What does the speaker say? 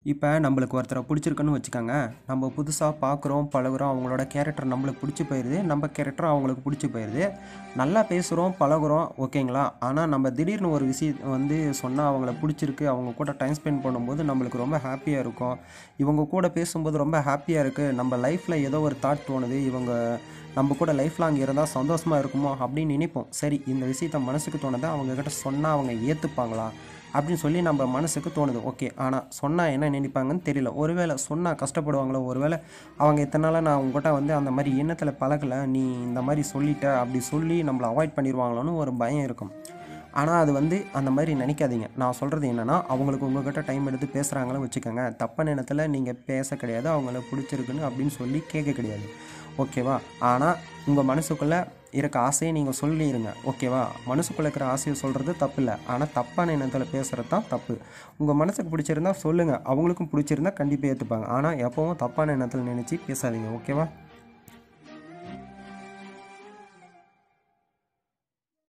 இப்போ நம்மளுக்கு ஒருத்தரை பிடிச்சிருக்குன்னு வச்சுக்கோங்க நம்ம புதுசாக பார்க்குறோம் பழகுறோம் அவங்களோட கேரக்டர் நம்மளுக்கு பிடிச்சி போயிடுது நம்ம கேரக்டர் அவங்களுக்கு பிடிச்சி போயிடுது நல்லா பேசுகிறோம் பழகுறோம் ஓகேங்களா ஆனால் நம்ம திடீர்னு ஒரு விஷயம் வந்து சொன்னால் அவங்கள பிடிச்சிருக்கு அவங்க கூட டைம் ஸ்பெண்ட் பண்ணும்போது நம்மளுக்கு ரொம்ப ஹாப்பியாக இருக்கும் இவங்க கூட பேசும்போது ரொம்ப ஹாப்பியாக இருக்குது நம்ம லைஃப்பில் ஏதோ ஒரு தாட் தோணுது இவங்க நம்ம கூட லைஃப் லாங் இருந்தால் சந்தோஷமாக இருக்குமோ அப்படின்னு நினைப்போம் சரி இந்த விஷயத்த மனசுக்கு தோணுது அவங்கக்கிட்ட சொன்னால் அவங்க ஏற்றுப்பாங்களா அப்படின்னு சொல்லி நம்ம மனசுக்கு தோணுது ஓகே ஆனால் சொன்னால் என்ன நினைப்பாங்கன்னு தெரியல ஒருவேளை சொன்னால் கஷ்டப்படுவாங்களோ ஒருவேளை அவங்க இத்தனை நாளாக நான் உங்ககிட்ட வந்து அந்த மாதிரி எண்ணத்தில் பழகலை நீ இந்த மாதிரி சொல்லிட்ட அப்படி சொல்லி நம்மளை அவாய்ட் பண்ணிடுவாங்களோன்னு ஒரு பயம் இருக்கும் ஆனால் அது வந்து அந்த மாதிரி நினைக்காதீங்க நான் சொல்கிறது என்னென்னா அவங்களுக்கு உங்கள்கிட்ட டைம் எடுத்து பேசுகிறாங்களோ வச்சுக்கோங்க தப்பான நேரத்தில் நீங்கள் பேச கிடையாது அவங்கள பிடிச்சிருக்குன்னு அப்படின்னு சொல்லி கேட்க கிடையாது ஓகேவா ஆனால் உங்கள் மனசுக்குள்ளே இருக்க ஆசையை நீங்கள் சொல்லிடுங்க ஓகேவா மனசுக்குள்ளே இருக்கிற ஆசையை சொல்கிறது தப்பு இல்லை ஆனால் தப்பான எண்ணத்தில் பேசுகிறது தான் தப்பு உங்கள் மனசுக்கு பிடிச்சிருந்தா சொல்லுங்கள் அவங்களுக்கும் பிடிச்சிருந்தா கண்டிப்பாக ஏற்றுப்பாங்க ஆனால் எப்போவும் தப்பான எண்ணத்தில் நினச்சி பேசாதீங்க ஓகேவா